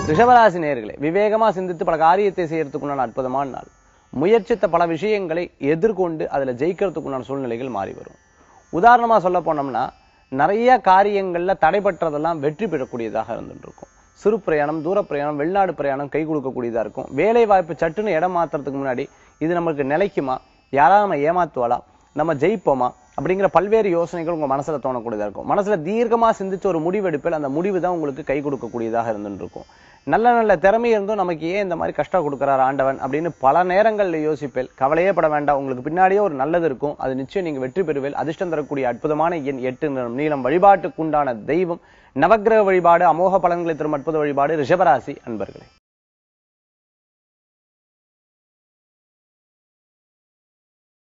ரிஷபராசி நேயர்களே விவேகமா சிந்தித்து பல காரியத்தை செய்யறதுக்குண்டான அற்புதமான நாள் முயற்சித்த பல விஷயங்களை எதிர்கொண்டு அதுல ஜெயிக்கிறதுக்குண்டான சூழ்நிலைகள் மாறி வரும் உதாரணமா சொல்ல போனோம்னா நிறைய காரியங்கள்ல தடைபட்டதெல்லாம் வெற்றி பெறக்கூடியதாக இருந்துட்டு இருக்கும் சிறு பிரயாணம் தூர பிரயாணம் வெளிநாடு பிரயாணம் கை கொடுக்கக்கூடியதா இருக்கும் வேலை வாய்ப்பு சட்டுன்னு இடம் மாத்துறதுக்கு முன்னாடி இது நமக்கு நிலைக்குமா யாராவது நம்ம ஏமாத்துவாளா நம்ம ஜெயிப்போமா அப்படிங்கிற பல்வேறு யோசனைகள் உங்க மனசுல தோணக்கூடியதா இருக்கும் மனசுல தீர்க்கமா சிந்திச்ச ஒரு முடிவெடுப்பில் அந்த முடிவு தான் உங்களுக்கு கை கொடுக்கக்கூடியதாக இருந்துட்டு இருக்கும் நல்ல நல்ல திறமை இருந்தும் நமக்கு ஏன் இந்த மாதிரி கஷ்டம் கொடுக்குறாரு ஆண்டவன் அப்படின்னு பல நேரங்கள்ல யோசிப்பேன் கவலையே பட வேண்டாம் உங்களுக்கு பின்னாடியே ஒரு நல்லது இருக்கும் அது நிச்சயம் நீங்க வெற்றி பெறுவேல் அதிர்ஷ்டம் தரக்கூடிய அற்புதமான எண் எட்டு நிறம் நீளம் வழிபாட்டுக்குண்டான தெய்வம் நவக்கிரக வழிபாடு அமோக பலன்களை தரும் அற்புத வழிபாடு ரிஷபராசி அன்பர்களே